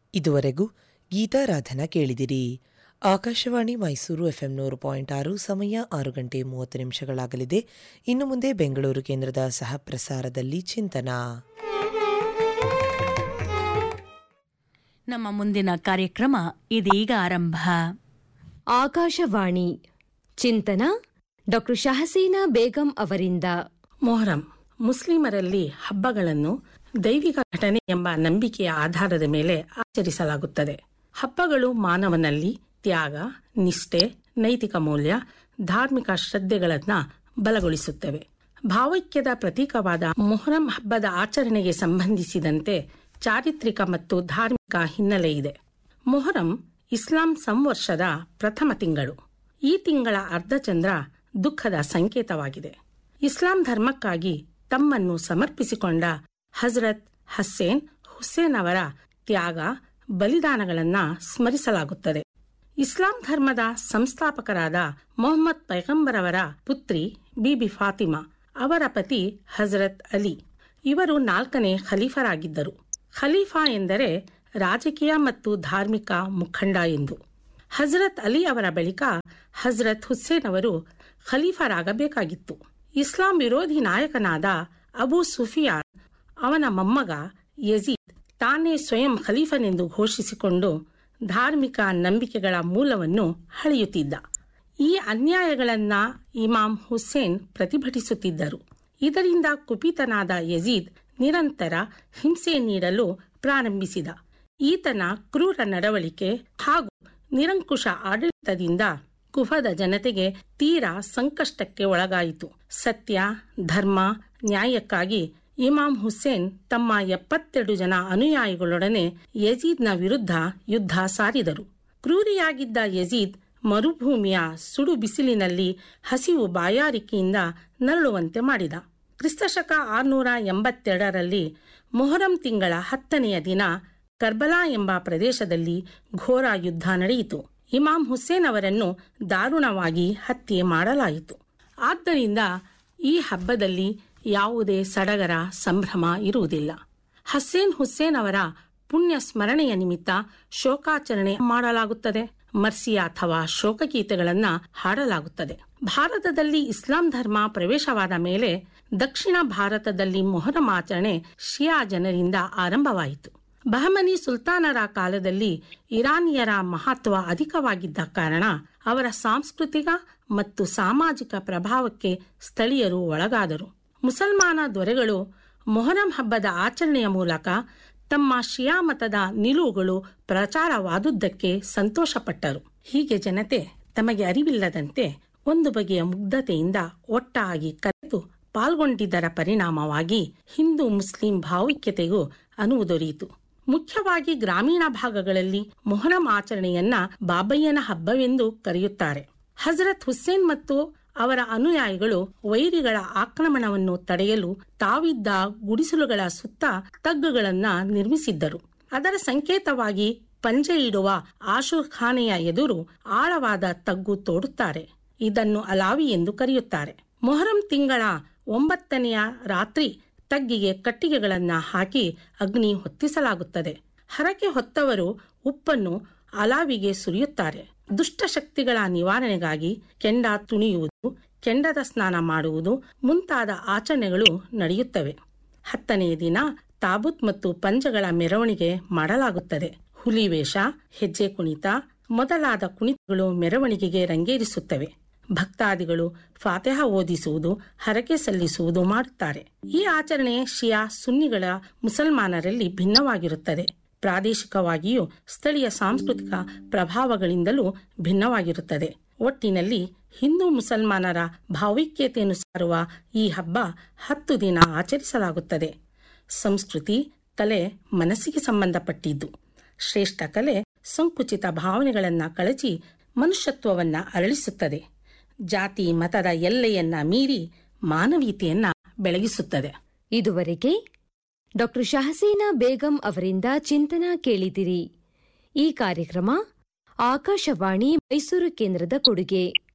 ಇದುವರೆಗೂ ಗೀತಾರಾಧನ ಕೇಳಿದಿರಿ ಆಕಾಶವಾಣಿ ಮೈಸೂರು ಎಫ್ಎಂ ನೂರು ಪಾಯಿಂಟ್ ಆರು ಸಮಯ ಆರು ಗಂಟೆ ಮೂವತ್ತು ನಿಮಿಷಗಳಾಗಲಿದೆ ಇನ್ನು ಮುಂದೆ ಬೆಂಗಳೂರು ಕೇಂದ್ರದ ಸಹ ಪ್ರಸಾರದಲ್ಲಿ ಚಿಂತನ ನಮ್ಮ ಮುಂದಿನ ಕಾರ್ಯಕ್ರಮ ಇದೀಗ ಆರಂಭ ಆಕಾಶವಾಣಿ ಚಿಂತನ ಡಾಕ್ಟರ್ ಶಹಸೀನಾ ಬೇಗಂ ಅವರಿಂದ ಮೊಹರಂ ಮುಸ್ಲಿಮರಲ್ಲಿ ಹಬ್ಬಗಳನ್ನು ದೈವಿಕ ಘಟನೆ ಎಂಬ ನಂಬಿಕೆಯ ಆಧಾರದ ಮೇಲೆ ಆಚರಿಸಲಾಗುತ್ತದೆ ಹಬ್ಬಗಳು ಮಾನವನಲ್ಲಿ ತ್ಯಾಗ ನಿಷ್ಠೆ ನೈತಿಕ ಮೌಲ್ಯ ಧಾರ್ಮಿಕ ಶ್ರದ್ಧೆಗಳನ್ನ ಬಲಗೊಳಿಸುತ್ತವೆ ಭಾವೈಕ್ಯದ ಪ್ರತೀಕವಾದ ಮೊಹರಂ ಹಬ್ಬದ ಆಚರಣೆಗೆ ಸಂಬಂಧಿಸಿದಂತೆ ಚಾರಿತ್ರಿಕ ಮತ್ತು ಧಾರ್ಮಿಕ ಹಿನ್ನೆಲೆ ಇದೆ ಮೊಹರಂ ಇಸ್ಲಾಂ ಸಂವರ್ಷದ ಪ್ರಥಮ ತಿಂಗಳು ಈ ತಿಂಗಳ ಅರ್ಧಚಂದ್ರ ದುಃಖದ ಸಂಕೇತವಾಗಿದೆ ಇಸ್ಲಾಂ ಧರ್ಮಕ್ಕಾಗಿ ತಮ್ಮನ್ನು ಸಮರ್ಪಿಸಿಕೊಂಡ ಹಜರತ್ ಹಸ್ಸೇನ್ ಹುಸೇನ್ ಅವರ ತ್ಯಾಗ ಬಲಿದಾನಗಳನ್ನ ಸ್ಮರಿಸಲಾಗುತ್ತದೆ ಇಸ್ಲಾಂ ಧರ್ಮದ ಸಂಸ್ಥಾಪಕರಾದ ಮೊಹಮ್ಮದ್ ಪೈಗಂಬರವರ ಪುತ್ರಿ ಬಿಬಿ ಫಾತಿಮಾ ಅವರ ಪತಿ ಹಜರತ್ ಅಲಿ ಇವರು ನಾಲ್ಕನೇ ಖಲೀಫರಾಗಿದ್ದರು ಖಲೀಫಾ ಎಂದರೆ ರಾಜಕೀಯ ಮತ್ತು ಧಾರ್ಮಿಕ ಮುಖಂಡ ಎಂದು ಹಜರತ್ ಅಲಿ ಅವರ ಬಳಿಕ ಹಜರತ್ ಹುಸೇನ್ ಅವರು ಖಲೀಫರಾಗಬೇಕಾಗಿತ್ತು ಇಸ್ಲಾಂ ವಿರೋಧಿ ನಾಯಕನಾದ ಅಬು ಸುಫಿಯಾನ್ ಅವನ ಮೊಮ್ಮಗ ಯಜೀದ್ ತಾನೇ ಸ್ವಯಂ ಖಲೀಫನೆಂದು ಘೋಷಿಸಿಕೊಂಡು ಧಾರ್ಮಿಕ ನಂಬಿಕೆಗಳ ಮೂಲವನ್ನು ಹಳೆಯುತ್ತಿದ್ದ ಈ ಅನ್ಯಾಯಗಳನ್ನ ಇಮಾಂ ಹುಸೇನ್ ಪ್ರತಿಭಟಿಸುತ್ತಿದ್ದರು ಇದರಿಂದ ಕುಪಿತನಾದ ಯಜೀದ್ ನಿರಂತರ ಹಿಂಸೆ ನೀಡಲು ಪ್ರಾರಂಭಿಸಿದ ಈತನ ಕ್ರೂರ ನಡವಳಿಕೆ ಹಾಗೂ ನಿರಂಕುಶ ಆಡಳಿತದಿಂದ ಕುಫದ ಜನತೆಗೆ ತೀರಾ ಸಂಕಷ್ಟಕ್ಕೆ ಒಳಗಾಯಿತು ಸತ್ಯ ಧರ್ಮ ನ್ಯಾಯಕ್ಕಾಗಿ ಇಮಾಂ ಹುಸೇನ್ ತಮ್ಮ ಎಪ್ಪತ್ತೆರಡು ಜನ ಅನುಯಾಯಿಗಳೊಡನೆ ಯಜೀದ್ನ ವಿರುದ್ಧ ಯುದ್ಧ ಸಾರಿದರು ಕ್ರೂರಿಯಾಗಿದ್ದ ಯಜೀದ್ ಮರುಭೂಮಿಯ ಸುಡು ಬಿಸಿಲಿನಲ್ಲಿ ಹಸಿವು ಬಾಯಾರಿಕೆಯಿಂದ ನರಳುವಂತೆ ಮಾಡಿದ ಕ್ರಿಸ್ತಶಕ ಆರ್ನೂರ ಎಂಬತ್ತೆರಡರಲ್ಲಿ ಮೊಹರಂ ತಿಂಗಳ ಹತ್ತನೆಯ ದಿನ ಕರ್ಬಲಾ ಎಂಬ ಪ್ರದೇಶದಲ್ಲಿ ಘೋರ ಯುದ್ಧ ನಡೆಯಿತು ಇಮಾಂ ಹುಸೇನ್ ಅವರನ್ನು ದಾರುಣವಾಗಿ ಹತ್ಯೆ ಮಾಡಲಾಯಿತು ಆದ್ದರಿಂದ ಈ ಹಬ್ಬದಲ್ಲಿ ಯಾವುದೇ ಸಡಗರ ಸಂಭ್ರಮ ಇರುವುದಿಲ್ಲ ಹಸೇನ್ ಹುಸೇನ್ ಅವರ ಪುಣ್ಯ ಸ್ಮರಣೆಯ ನಿಮಿತ್ತ ಶೋಕಾಚರಣೆ ಮಾಡಲಾಗುತ್ತದೆ ಮರ್ಸಿಯ ಅಥವಾ ಶೋಕಗೀತೆಗಳನ್ನ ಹಾಡಲಾಗುತ್ತದೆ ಭಾರತದಲ್ಲಿ ಇಸ್ಲಾಂ ಧರ್ಮ ಪ್ರವೇಶವಾದ ಮೇಲೆ ದಕ್ಷಿಣ ಭಾರತದಲ್ಲಿ ಮೊಹರಂ ಆಚರಣೆ ಶಿಯಾ ಜನರಿಂದ ಆರಂಭವಾಯಿತು ಬಹಮನಿ ಸುಲ್ತಾನರ ಕಾಲದಲ್ಲಿ ಇರಾನಿಯರ ಮಹತ್ವ ಅಧಿಕವಾಗಿದ್ದ ಕಾರಣ ಅವರ ಸಾಂಸ್ಕೃತಿಕ ಮತ್ತು ಸಾಮಾಜಿಕ ಪ್ರಭಾವಕ್ಕೆ ಸ್ಥಳೀಯರು ಒಳಗಾದರು ಮುಸಲ್ಮಾನ ದೊರೆಗಳು ಮೊಹರಂ ಹಬ್ಬದ ಆಚರಣೆಯ ಮೂಲಕ ತಮ್ಮ ಶಿಯಾ ಮತದ ನಿಲುವುಗಳು ಪ್ರಚಾರವಾದುದಕ್ಕೆ ಸಂತೋಷಪಟ್ಟರು ಹೀಗೆ ಜನತೆ ತಮಗೆ ಅರಿವಿಲ್ಲದಂತೆ ಒಂದು ಬಗೆಯ ಮುಗ್ಧತೆಯಿಂದ ಒಟ್ಟಾಗಿ ಕರೆದು ಪಾಲ್ಗೊಂಡಿದ್ದರ ಪರಿಣಾಮವಾಗಿ ಹಿಂದೂ ಮುಸ್ಲಿಂ ಭಾವೈಕ್ಯತೆಗೂ ಅನುವು ದೊರೆಯಿತು ಮುಖ್ಯವಾಗಿ ಗ್ರಾಮೀಣ ಭಾಗಗಳಲ್ಲಿ ಮೊಹರಂ ಆಚರಣೆಯನ್ನ ಬಾಬಯ್ಯನ ಹಬ್ಬವೆಂದು ಕರೆಯುತ್ತಾರೆ ಹಜರತ್ ಹುಸೇನ್ ಮತ್ತು ಅವರ ಅನುಯಾಯಿಗಳು ವೈರಿಗಳ ಆಕ್ರಮಣವನ್ನು ತಡೆಯಲು ತಾವಿದ್ದ ಗುಡಿಸಲುಗಳ ಸುತ್ತ ತಗ್ಗುಗಳನ್ನ ನಿರ್ಮಿಸಿದ್ದರು ಅದರ ಸಂಕೇತವಾಗಿ ಪಂಜೆ ಇಡುವ ಆಶೂರ್ ಖಾನೆಯ ಎದುರು ಆಳವಾದ ತಗ್ಗು ತೋಡುತ್ತಾರೆ ಇದನ್ನು ಅಲಾವಿ ಎಂದು ಕರೆಯುತ್ತಾರೆ ಮೊಹರಂ ತಿಂಗಳ ಒಂಬತ್ತನೆಯ ರಾತ್ರಿ ತಗ್ಗಿಗೆ ಕಟ್ಟಿಗೆಗಳನ್ನ ಹಾಕಿ ಅಗ್ನಿ ಹೊತ್ತಿಸಲಾಗುತ್ತದೆ ಹರಕೆ ಹೊತ್ತವರು ಉಪ್ಪನ್ನು ಅಲಾವಿಗೆ ಸುರಿಯುತ್ತಾರೆ ದುಷ್ಟಶಕ್ತಿಗಳ ನಿವಾರಣೆಗಾಗಿ ಕೆಂಡ ತುಣಿಯುವುದು ಕೆಂಡದ ಸ್ನಾನ ಮಾಡುವುದು ಮುಂತಾದ ಆಚರಣೆಗಳು ನಡೆಯುತ್ತವೆ ಹತ್ತನೆಯ ದಿನ ತಾಬೂತ್ ಮತ್ತು ಪಂಜಗಳ ಮೆರವಣಿಗೆ ಮಾಡಲಾಗುತ್ತದೆ ಹುಲಿ ವೇಷ ಹೆಜ್ಜೆ ಕುಣಿತ ಮೊದಲಾದ ಕುಣಿತಗಳು ಮೆರವಣಿಗೆಗೆ ರಂಗೇರಿಸುತ್ತವೆ ಭಕ್ತಾದಿಗಳು ಫಾತೆಹ ಓದಿಸುವುದು ಹರಕೆ ಸಲ್ಲಿಸುವುದು ಮಾಡುತ್ತಾರೆ ಈ ಆಚರಣೆ ಶಿಯಾ ಸುನ್ನಿಗಳ ಮುಸಲ್ಮಾನರಲ್ಲಿ ಭಿನ್ನವಾಗಿರುತ್ತದೆ ಪ್ರಾದೇಶಿಕವಾಗಿಯೂ ಸ್ಥಳೀಯ ಸಾಂಸ್ಕೃತಿಕ ಪ್ರಭಾವಗಳಿಂದಲೂ ಭಿನ್ನವಾಗಿರುತ್ತದೆ ಒಟ್ಟಿನಲ್ಲಿ ಹಿಂದೂ ಮುಸಲ್ಮಾನರ ಭಾವೈಕ್ಯತೆಯನ್ನು ಸಾರುವ ಈ ಹಬ್ಬ ಹತ್ತು ದಿನ ಆಚರಿಸಲಾಗುತ್ತದೆ ಸಂಸ್ಕೃತಿ ಕಲೆ ಮನಸ್ಸಿಗೆ ಸಂಬಂಧಪಟ್ಟಿದ್ದು ಶ್ರೇಷ್ಠ ಕಲೆ ಸಂಕುಚಿತ ಭಾವನೆಗಳನ್ನ ಕಳಚಿ ಮನುಷ್ಯತ್ವವನ್ನ ಅರಳಿಸುತ್ತದೆ ಜಾತಿ ಮತದ ಎಲ್ಲೆಯನ್ನ ಮೀರಿ ಮಾನವೀಯತೆಯನ್ನ ಬೆಳಗಿಸುತ್ತದೆ ಇದುವರೆಗೆ ಡಾಕ್ಟರ್ ಶಹಸೀನಾ ಬೇಗಂ ಅವರಿಂದ ಚಿಂತನ ಕೇಳಿದಿರಿ ಈ ಕಾರ್ಯಕ್ರಮ ಆಕಾಶವಾಣಿ ಮೈಸೂರು ಕೇಂದ್ರದ ಕೊಡುಗೆ